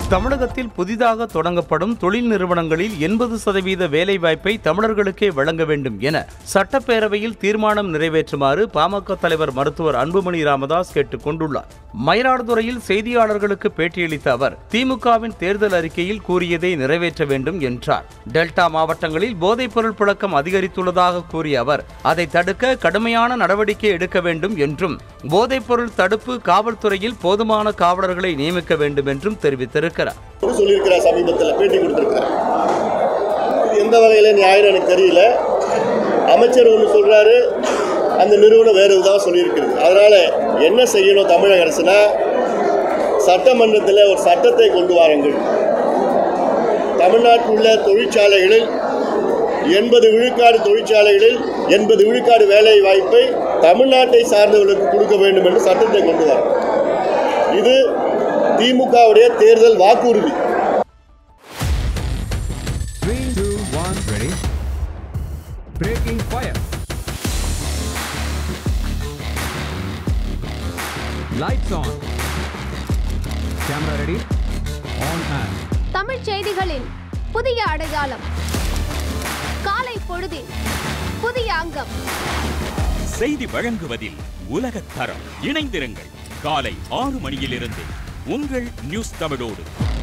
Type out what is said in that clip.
தமிழகத்தில் புதிதாக தொடங்கப்படும் தொழில் நிறுவனங்களில் எண்பது சதவீத வேலைவாய்ப்பை தமிழர்களுக்கே வழங்க வேண்டும் என சட்டப்பேரவையில் தீர்மானம் நிறைவேற்றுமாறு பாமக தலைவர் மருத்துவர் அன்புமணி ராமதாஸ் கேட்டுக் கொண்டுள்ளார் மயிலாடுதுறையில் செய்தியாளர்களுக்கு பேட்டியளித்த அவர் திமுகவின் தேர்தல் அறிக்கையில் கூறியதை நிறைவேற்ற வேண்டும் என்றார் டெல்டா மாவட்டங்களில் போதைப்பொருள் புழக்கம் அதிகரித்துள்ளதாக கூறிய அவர் அதை தடுக்க கடுமையான நடவடிக்கை எடுக்க வேண்டும் என்றும் போதைப்பொருள் தடுப்பு காவல்துறையில் போதுமான காவலர்களை நியமிக்க வேண்டும் என்றும் தெரிவித்திருக்கிறார் சொல்லியிருக்கிறார் சமீபத்தில் பேட்டி கொடுத்துருக்கிறார் இது எந்த வகையில் நியாயம் எனக்கு தெரியல அமைச்சர் ஒன்று சொல்கிறாரு அந்த நிறுவனம் வேறு விதமாக சொல்லியிருக்கிறது அதனால் என்ன செய்யணும் தமிழக அரசுனா சட்டமன்றத்தில் ஒரு சட்டத்தை கொண்டு வாருங்கள் தமிழ்நாட்டில் உள்ள தொழிற்சாலைகளில் எண்பது விழுக்காடு தொழிற்சாலைகளில் எண்பது விழுக்காடு வேலை வாய்ப்பை தமிழ்நாட்டை சார்ந்தவர்களுக்கு கொடுக்க வேண்டும் என்று சட்டத்தை கொண்டு வர இது திமுகவுடைய தேர்தல் வாக்குறுதி Three, two, one, ready. Breaking fire. Lights on. Camera ready. On and. தமிழ்ச் செய்திகளின் புதிய அடையாளம் காலை பொழுதில் புதிய அங்கம் செய்தி வழங்குவதில் உலகத் தரம் இணைந்திருங்கள் காலை ஆறு மணியிலிருந்து உங்கள் நியூஸ் தமிழோடு